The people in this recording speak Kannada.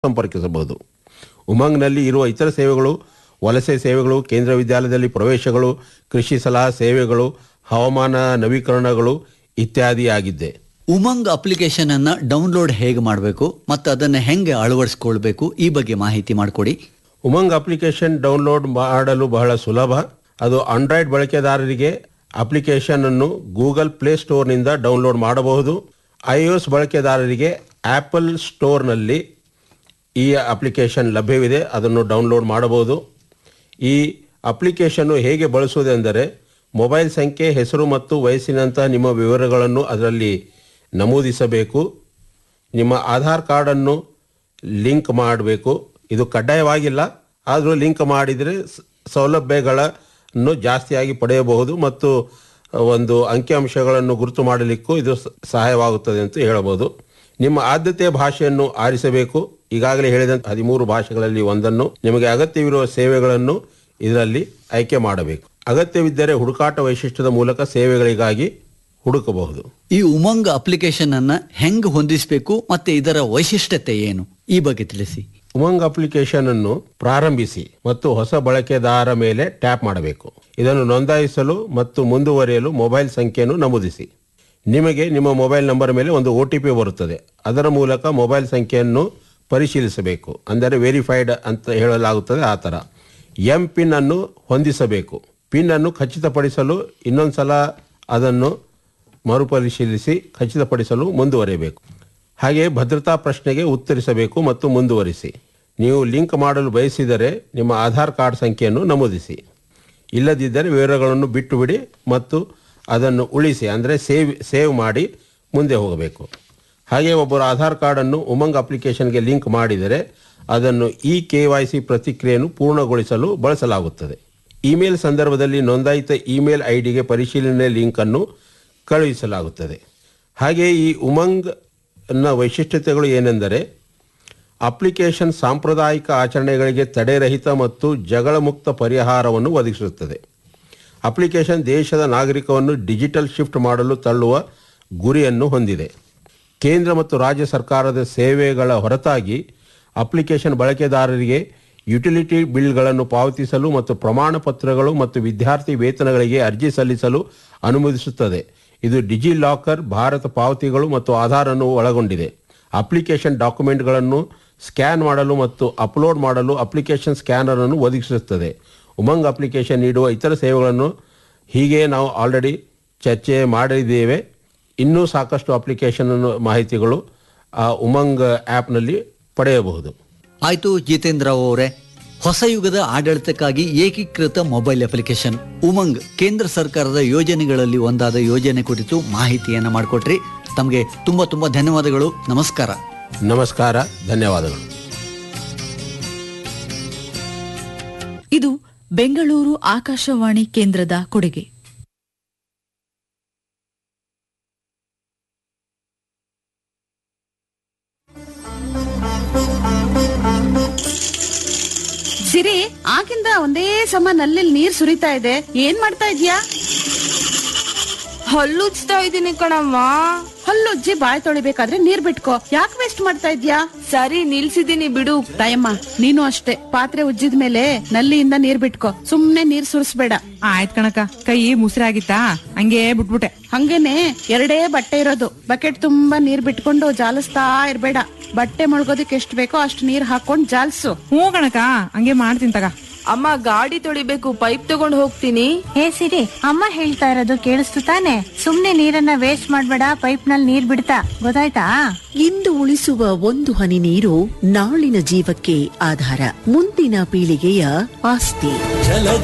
ಸಂಪರ್ಕಿಸಬಹುದು ಉಮಂಗ್ನಲ್ಲಿ ಇರುವ ಇತರ ಸೇವೆಗಳು ವಲಸೆ ಸೇವೆಗಳು ಕೇಂದ್ರ ವಿದ್ಯಾಲಯದಲ್ಲಿ ಪ್ರವೇಶಗಳು ಕೃಷಿ ಸಲಹಾ ಸೇವೆಗಳು ಹವಾಮಾನ ನವೀಕರಣಗಳು ಇತ್ಯಾದಿ ಆಗಿದ್ದೆ ಉಮಂಗ್ ಅಪ್ಲಿಕೇಶನ್ ಅನ್ನ ಡೌನ್ಲೋಡ್ ಹೇಗೆ ಮಾಡಬೇಕು ಮತ್ತು ಅದನ್ನ ಹೆಂಗೆ ಅಳವಡಿಸ್ಕೊಳ್ಬೇಕು ಈ ಬಗ್ಗೆ ಮಾಹಿತಿ ಮಾಡಿಕೊಡಿ ಉಮಂಗ್ ಅಪ್ಲಿಕೇಶನ್ ಡೌನ್ಲೋಡ್ ಮಾಡಲು ಬಹಳ ಸುಲಭ ಅದು ಆಂಡ್ರಾಯ್ಡ್ ಬಳಕೆದಾರರಿಗೆ ಅಪ್ಲಿಕೇಶನ್ ಅನ್ನು ಗೂಗಲ್ ಪ್ಲೇ ಸ್ಟೋರ್ನಿಂದ ಡೌನ್ಲೋಡ್ ಮಾಡಬಹುದು ಐಒಎಸ್ ಬಳಕೆದಾರರಿಗೆ ಆಪಲ್ ಸ್ಟೋರ್ನಲ್ಲಿ ಈ ಅಪ್ಲಿಕೇಶನ್ ಲಭ್ಯವಿದೆ ಅದನ್ನು ಡೌನ್ಲೋಡ್ ಮಾಡಬಹುದು ಈ ಅಪ್ಲಿಕೇಶನ್ನು ಹೇಗೆ ಬಳಸುವುದೆಂದರೆ ಮೊಬೈಲ್ ಸಂಖ್ಯೆ ಹೆಸರು ಮತ್ತು ವಯಸ್ಸಿನಂತಹ ನಿಮ್ಮ ವಿವರಗಳನ್ನು ಅದರಲ್ಲಿ ನಮೂದಿಸಬೇಕು ನಿಮ್ಮ ಆಧಾರ್ ಕಾರ್ಡನ್ನು ಲಿಂಕ್ ಮಾಡಬೇಕು ಇದು ಕಡ್ಡಾಯವಾಗಿಲ್ಲ ಆದರೂ ಲಿಂಕ್ ಮಾಡಿದರೆ ಸ- ಸೌಲಭ್ಯಗಳನ್ನು ಜಾಸ್ತಿಯಾಗಿ ಪಡೆಯಬಹುದು ಮತ್ತು ಒಂದು ಅಂಕಿಅಂಶಗಳನ್ನು ಗುರುತು ಮಾಡಲಿಕ್ಕೂ ಇದು ಸ- ಸಹಾಯವಾಗುತ್ತದೆ ಅಂತ ಹೇಳಬಹುದು ನಿಮ್ಮ ಆದ್ಯತೆಯ ಭಾಷೆಯನ್ನು ಆರಿಸಬೇಕು ಈಗಾಗಲೇ ಹೇಳಿದಂತೆ ಹದಿಮೂರು ಭಾಷೆಗಳಲ್ಲಿ ಒಂದನ್ನು ನಿಮಗೆ ಅಗತ್ಯವಿರುವ ಸೇವೆಗಳನ್ನು ಇದರಲ್ಲಿ ಆಯ್ಕೆ ಮಾಡಬೇಕು ಅಗತ್ಯವಿದ್ದರೆ ಹುಡುಕಾಟ ವೈಶಿಷ್ಟ್ಯದ ಮೂಲಕ ಸೇವೆಗಳಿಗಾಗಿ ಹುಡುಕಬಹುದು ಈ ಉಮಂಗ್ ಅಪ್ಲಿಕೇಶನ್ ಅನ್ನ ಹೆಂಗ್ ಹೊಂದಿಸಬೇಕು ಮತ್ತೆ ಇದರ ವೈಶಿಷ್ಟ್ಯತೆ ಏನು ಈ ಬಗ್ಗೆ ತಿಳಿಸಿ ಉಮಂಗ್ ಅಪ್ಲಿಕೇಶನ್ ಅನ್ನು ಪ್ರಾರಂಭಿಸಿ ಮತ್ತು ಹೊಸ ಬಳಕೆದಾರ ಮೇಲೆ ಟ್ಯಾಪ್ ಮಾಡಬೇಕು ಇದನ್ನು ನೋಂದಾಯಿಸಲು ಮತ್ತು ಮುಂದುವರಿಯಲು ಮೊಬೈಲ್ ಸಂಖ್ಯೆಯನ್ನು ನಮೂದಿಸಿ ನಿಮಗೆ ನಿಮ್ಮ ಮೊಬೈಲ್ ನಂಬರ್ ಮೇಲೆ ಒಂದು ಒ ಟಿ ಪಿ ಬರುತ್ತದೆ ಅದರ ಮೂಲಕ ಮೊಬೈಲ್ ಸಂಖ್ಯೆಯನ್ನು ಪರಿಶೀಲಿಸಬೇಕು ಅಂದರೆ ವೆರಿಫೈಡ್ ಅಂತ ಹೇಳಲಾಗುತ್ತದೆ ಆ ಥರ ಎಂ ಪಿನ್ ಅನ್ನು ಹೊಂದಿಸಬೇಕು ಪಿನ್ ಅನ್ನು ಖಚಿತಪಡಿಸಲು ಇನ್ನೊಂದು ಸಲ ಅದನ್ನು ಮರುಪರಿಶೀಲಿಸಿ ಖಚಿತಪಡಿಸಲು ಮುಂದುವರಿಯಬೇಕು ಹಾಗೆಯೇ ಭದ್ರತಾ ಪ್ರಶ್ನೆಗೆ ಉತ್ತರಿಸಬೇಕು ಮತ್ತು ಮುಂದುವರಿಸಿ ನೀವು ಲಿಂಕ್ ಮಾಡಲು ಬಯಸಿದರೆ ನಿಮ್ಮ ಆಧಾರ್ ಕಾರ್ಡ್ ಸಂಖ್ಯೆಯನ್ನು ನಮೂದಿಸಿ ಇಲ್ಲದಿದ್ದರೆ ವಿವರಗಳನ್ನು ಬಿಟ್ಟು ಬಿಡಿ ಮತ್ತು ಅದನ್ನು ಉಳಿಸಿ ಅಂದರೆ ಸೇವ್ ಸೇವ್ ಮಾಡಿ ಮುಂದೆ ಹೋಗಬೇಕು ಹಾಗೆ ಒಬ್ಬರು ಆಧಾರ್ ಕಾರ್ಡನ್ನು ಉಮಂಗ್ ಅಪ್ಲಿಕೇಶನ್ಗೆ ಲಿಂಕ್ ಮಾಡಿದರೆ ಅದನ್ನು ಇ ಕೆ ವೈ ಸಿ ಪ್ರತಿಕ್ರಿಯೆಯನ್ನು ಪೂರ್ಣಗೊಳಿಸಲು ಬಳಸಲಾಗುತ್ತದೆ ಇಮೇಲ್ ಸಂದರ್ಭದಲ್ಲಿ ನೋಂದಾಯಿತ ಇಮೇಲ್ ಐ ಡಿಗೆ ಪರಿಶೀಲನೆ ಲಿಂಕನ್ನು ಕಳುಹಿಸಲಾಗುತ್ತದೆ ಹಾಗೆ ಈ ಉಮಂಗ್ನ ವೈಶಿಷ್ಟ್ಯತೆಗಳು ಏನೆಂದರೆ ಅಪ್ಲಿಕೇಶನ್ ಸಾಂಪ್ರದಾಯಿಕ ಆಚರಣೆಗಳಿಗೆ ತಡೆರಹಿತ ಮತ್ತು ಜಗಳ ಮುಕ್ತ ಪರಿಹಾರವನ್ನು ಒದಗಿಸುತ್ತದೆ ಅಪ್ಲಿಕೇಶನ್ ದೇಶದ ನಾಗರಿಕವನ್ನು ಡಿಜಿಟಲ್ ಶಿಫ್ಟ್ ಮಾಡಲು ತಳ್ಳುವ ಗುರಿಯನ್ನು ಹೊಂದಿದೆ ಕೇಂದ್ರ ಮತ್ತು ರಾಜ್ಯ ಸರ್ಕಾರದ ಸೇವೆಗಳ ಹೊರತಾಗಿ ಅಪ್ಲಿಕೇಶನ್ ಬಳಕೆದಾರರಿಗೆ ಯುಟಿಲಿಟಿ ಬಿಲ್ಗಳನ್ನು ಪಾವತಿಸಲು ಮತ್ತು ಪ್ರಮಾಣ ಪತ್ರಗಳು ಮತ್ತು ವಿದ್ಯಾರ್ಥಿ ವೇತನಗಳಿಗೆ ಅರ್ಜಿ ಸಲ್ಲಿಸಲು ಅನುಮತಿಸುತ್ತದೆ ಇದು ಡಿಜಿ ಲಾಕರ್ ಭಾರತ ಪಾವತಿಗಳು ಮತ್ತು ಆಧಾರ್ ಅನ್ನು ಒಳಗೊಂಡಿದೆ ಅಪ್ಲಿಕೇಶನ್ ಡಾಕ್ಯುಮೆಂಟ್ಗಳನ್ನು ಸ್ಕ್ಯಾನ್ ಮಾಡಲು ಮತ್ತು ಅಪ್ಲೋಡ್ ಮಾಡಲು ಅಪ್ಲಿಕೇಶನ್ ಸ್ಕ್ಯಾನರ್ ಅನ್ನು ಒದಗಿಸುತ್ತದೆ ಉಮಂಗ್ ಅಪ್ಲಿಕೇಶನ್ ನೀಡುವ ಇತರ ಸೇವೆಗಳನ್ನು ಹೀಗೆ ನಾವು ಆಲ್ರೆಡಿ ಚರ್ಚೆ ಮಾಡಿದ್ದೇವೆ ಇನ್ನೂ ಸಾಕಷ್ಟು ಅಪ್ಲಿಕೇಶನ್ ಮಾಹಿತಿಗಳು ಆ ಉಮಂಗ್ ಆ್ಯಪ್ನಲ್ಲಿ ಪಡೆಯಬಹುದು ಆಯ್ತು ಜಿತೇಂದ್ರ ಅವರೇ ಹೊಸ ಯುಗದ ಆಡಳಿತಕ್ಕಾಗಿ ಏಕೀಕೃತ ಮೊಬೈಲ್ ಅಪ್ಲಿಕೇಶನ್ ಉಮಂಗ್ ಕೇಂದ್ರ ಸರ್ಕಾರದ ಯೋಜನೆಗಳಲ್ಲಿ ಒಂದಾದ ಯೋಜನೆ ಕುರಿತು ಮಾಹಿತಿಯನ್ನ ಮಾಡಿಕೊಟ್ರಿ ತಮಗೆ ತುಂಬಾ ತುಂಬಾ ಧನ್ಯವಾದಗಳು ನಮಸ್ಕಾರ ನಮಸ್ಕಾರ ಧನ್ಯವಾದಗಳು ಇದು ಬೆಂಗಳೂರು ಆಕಾಶವಾಣಿ ಕೇಂದ್ರದ ಕೊಡುಗೆ ಸಿರಿ ಆಗಿಂದ ಒಂದೇ ಸಮ ನಲ್ಲಿ ನೀರ್ ಸುರಿತಾ ಇದೆ ಏನ್ ಮಾಡ್ತಾ ಇದ್ಯಾ ಹಲ್ಲುಜ್ತಾ ಇದೀನಿ ಕಣಮ್ಮ ಹಲ್ಲುಜ್ಜಿ ಬಾಯ್ ತೊಳಿಬೇಕಾದ್ರೆ ನೀರ್ ಬಿಟ್ಕೋ ಯಾಕೆ ವೇಸ್ಟ್ ಮಾಡ್ತಾ ಇದ್ಯಾ ಸರಿ ನಿಲ್ಸಿದೀನಿ ಬಿಡು ತಾಯಮ್ಮ ನೀನು ಅಷ್ಟೇ ಪಾತ್ರೆ ಉಜ್ಜಿದ ಮೇಲೆ ನಲ್ಲಿಯಿಂದ ನೀರ್ ಬಿಟ್ಕೋ ಸುಮ್ನೆ ನೀರ್ ಸುರಿಸ್ಬೇಡ ಆಯ್ತ್ ಕಣಕ ಕೈ ಮುಸಿರಾಗಿತ್ತಾ ಹಂಗೆ ಬಿಟ್ಬಿಟ್ಟೆ ಹಂಗೇನೆ ಎರಡೇ ಬಟ್ಟೆ ಇರೋದು ಬಕೆಟ್ ತುಂಬಾ ನೀರ್ ಬಿಟ್ಕೊಂಡು ಜಾಲಿಸ್ತಾ ಇರ್ಬೇಡ ಬಟ್ಟೆ ಮುಳುಗೋದಕ್ಕೆ ಎಷ್ಟ್ ಬೇಕೋ ಅಷ್ಟ್ ನೀರ್ ಹಾಕೊಂಡ್ ಜಾಲ್ಸು ಹ್ಞೂ ಕಣಕ ಹಂಗೆ ಮಾಡ್ತೀನಿ ತಗ ಅಮ್ಮ ಗಾಡಿ ತೊಳಿಬೇಕು ಪೈಪ್ ತಗೊಂಡ್ ಹೋಗ್ತೀನಿ ಹೇ ಸಿರಿ ಅಮ್ಮ ಹೇಳ್ತಾ ಇರೋದು ಕೇಳಿಸ್ತು ತಾನೆ ಸುಮ್ನೆ ನೀರನ್ನ ವೇಸ್ಟ್ ಮಾಡ್ಬೇಡ ಪೈಪ್ ನಲ್ಲಿ ನೀರ್ ಬಿಡ್ತಾ ಗೊತ್ತಾಯ್ತಾ ಇಂದು ಉಳಿಸುವ ಒಂದು ಹನಿ ನೀರು ನಾಳಿನ ಜೀವಕ್ಕೆ ಆಧಾರ ಮುಂದಿನ ಪೀಳಿಗೆಯ ಆಸ್ತಿ